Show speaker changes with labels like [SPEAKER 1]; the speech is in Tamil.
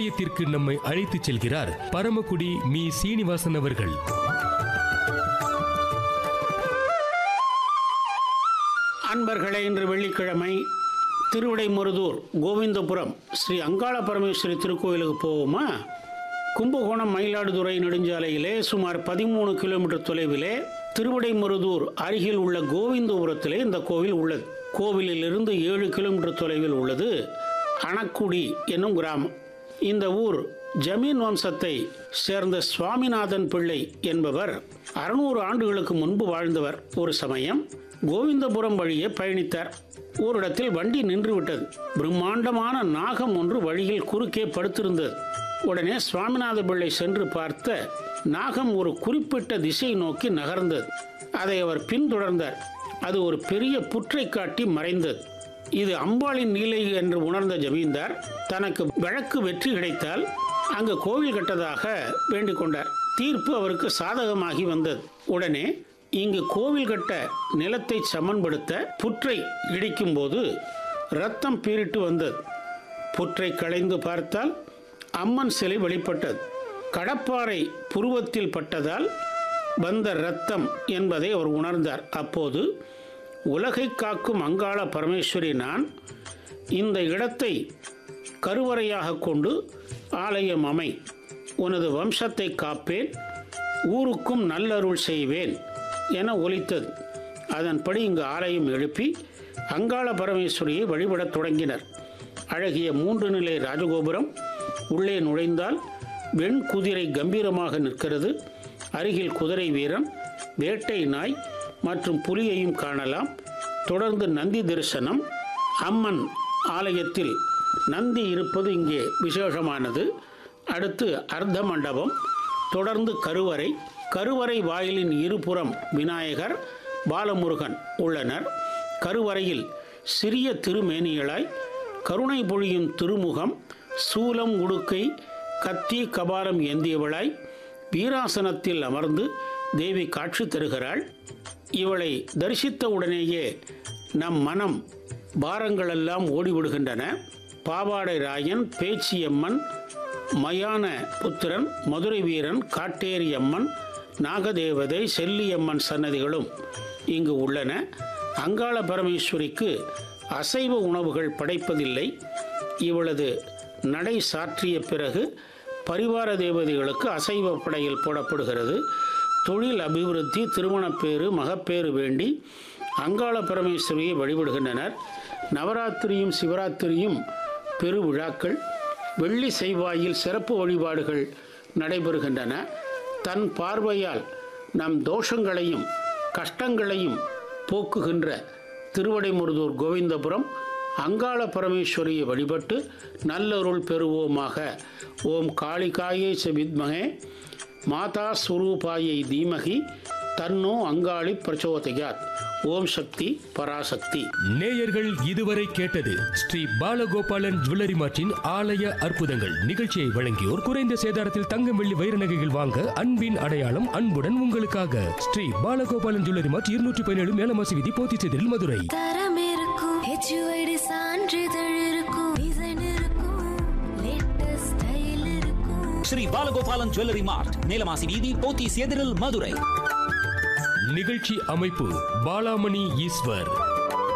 [SPEAKER 1] ஆலயத்திற்கு நம்மை அழைத்துச் செல்கிறார் பரமக்குடி மீ சீனிவாசன் அவர்கள்
[SPEAKER 2] அன்பர்களே இன்று வெள்ளிக்கிழமை திருவிடைமருதூர் கோவிந்தபுரம் ஸ்ரீ அங்காள பரமேஸ்வரி திருக்கோயிலுக்கு போவோமா கும்பகோணம் மயிலாடுதுறை நெடுஞ்சாலையிலே சுமார் பதிமூணு கிலோமீட்டர் தொலைவிலே திருவிடைமருதூர் அருகில் உள்ள கோவிந்தபுரத்திலே இந்த கோவில் உள்ளது கோவிலில் இருந்து ஏழு கிலோமீட்டர் தொலைவில் உள்ளது அணக்குடி என்னும் கிராமம் இந்த ஊர் ஜமீன் வம்சத்தை சேர்ந்த சுவாமிநாதன் பிள்ளை என்பவர் அறுநூறு ஆண்டுகளுக்கு முன்பு வாழ்ந்தவர் ஒரு சமயம் கோவிந்தபுரம் வழியே பயணித்தார் ஓரிடத்தில் வண்டி நின்றுவிட்டது பிரம்மாண்டமான நாகம் ஒன்று வழியில் குறுக்கே படுத்திருந்தது உடனே சுவாமிநாத பிள்ளை சென்று பார்த்த நாகம் ஒரு குறிப்பிட்ட திசை நோக்கி நகர்ந்தது அதை அவர் பின்தொடர்ந்தார் அது ஒரு பெரிய புற்றை காட்டி மறைந்தது இது அம்பாளின் நீலை என்று உணர்ந்த ஜமீன்தார் தனக்கு வழக்கு வெற்றி கிடைத்தால் அங்கு கோவில் கட்டதாக வேண்டிக் கொண்டார் தீர்ப்பு அவருக்கு சாதகமாகி வந்தது உடனே இங்கு கோவில் கட்ட நிலத்தை சமன்படுத்த புற்றை இடிக்கும் போது ரத்தம் பீரிட்டு வந்தது புற்றை களைந்து பார்த்தால் அம்மன் சிலை வெளிப்பட்டது கடப்பாறை புருவத்தில் பட்டதால் வந்த இரத்தம் என்பதை அவர் உணர்ந்தார் அப்போது உலகை காக்கும் அங்காள பரமேஸ்வரி நான் இந்த இடத்தை கருவறையாக கொண்டு ஆலயம் அமை உனது வம்சத்தை காப்பேன் ஊருக்கும் நல்லருள் செய்வேன் என ஒலித்தது அதன்படி இங்கு ஆலயம் எழுப்பி அங்காள பரமேஸ்வரியை வழிபடத் தொடங்கினர் அழகிய மூன்று நிலை ராஜகோபுரம் உள்ளே நுழைந்தால் வெண் குதிரை கம்பீரமாக நிற்கிறது அருகில் குதிரை வீரன் வேட்டை நாய் மற்றும் புலியையும் காணலாம் தொடர்ந்து நந்தி தரிசனம் அம்மன் ஆலயத்தில் நந்தி இருப்பது இங்கே விசேஷமானது அடுத்து அர்த்த மண்டபம் தொடர்ந்து கருவறை கருவறை வாயிலின் இருபுறம் விநாயகர் பாலமுருகன் உள்ளனர் கருவறையில் சிறிய திருமேனிகளாய் கருணை பொழியும் திருமுகம் சூலம் உடுக்கை கத்தி கபாலம் ஏந்தியவளாய் வீராசனத்தில் அமர்ந்து தேவி காட்சி தருகிறாள் இவளை தரிசித்த உடனேயே நம் மனம் பாரங்களெல்லாம் ஓடிவிடுகின்றன பாவாடை ராயன் பேச்சியம்மன் மயான புத்திரன் மதுரை வீரன் காட்டேரி அம்மன் நாகதேவதை செல்லியம்மன் சன்னதிகளும் இங்கு உள்ளன அங்காள பரமேஸ்வரிக்கு அசைவ உணவுகள் படைப்பதில்லை இவளது நடை சாற்றிய பிறகு பரிவார தேவதைகளுக்கு அசைவ படையில் போடப்படுகிறது தொழில் அபிவிருத்தி திருமணப்பேறு மகப்பேறு வேண்டி அங்காள பரமேஸ்வரியை வழிபடுகின்றனர் நவராத்திரியும் சிவராத்திரியும் பெருவிழாக்கள் வெள்ளி செய்வாயில் சிறப்பு வழிபாடுகள் நடைபெறுகின்றன தன் பார்வையால் நம் தோஷங்களையும் கஷ்டங்களையும் போக்குகின்ற திருவடைமுருதூர் கோவிந்தபுரம் அங்காள பரமேஸ்வரியை வழிபட்டு நல்லருள் பெறுவோமாக ஓம் காளிகாயை வித்மகே மாதா சுரூபாயை தீமகி தன்னோ அங்காளி பிரச்சோதயாத் ஓம் சக்தி பராசக்தி
[SPEAKER 1] நேயர்கள் இதுவரை கேட்டது ஸ்ரீ பாலகோபாலன் ஜுவல்லரி மார்ட்டின் ஆலய அற்புதங்கள் நிகழ்ச்சியை வழங்கியோர் குறைந்த சேதாரத்தில் தங்கம் வெள்ளி வைர நகைகள் வாங்க அன்பின் அடையாளம் அன்புடன் உங்களுக்காக ஸ்ரீ பாலகோபாலன் ஜுவல்லரி மார்ட் இருநூற்றி பதினேழு மேலமாசி விதி போத்திச்செதில் மதுரை
[SPEAKER 3] தரம் இருக்கும் ஹெச்யூஐடி சான்றிதழ் இருக்கும் டிசைன் இருக்கும் லேட்டஸ்ட் ஸ்டைல் இருக்கும்
[SPEAKER 4] ஸ்ரீ பாலகோபாலன் ஜுவல்லரி மார்ட் நீலமாசி வீதி போத்தீஸ் எதிரில் மதுரை
[SPEAKER 1] நிகழ்ச்சி அமைப்பு பாலாமணி ஈஸ்வர்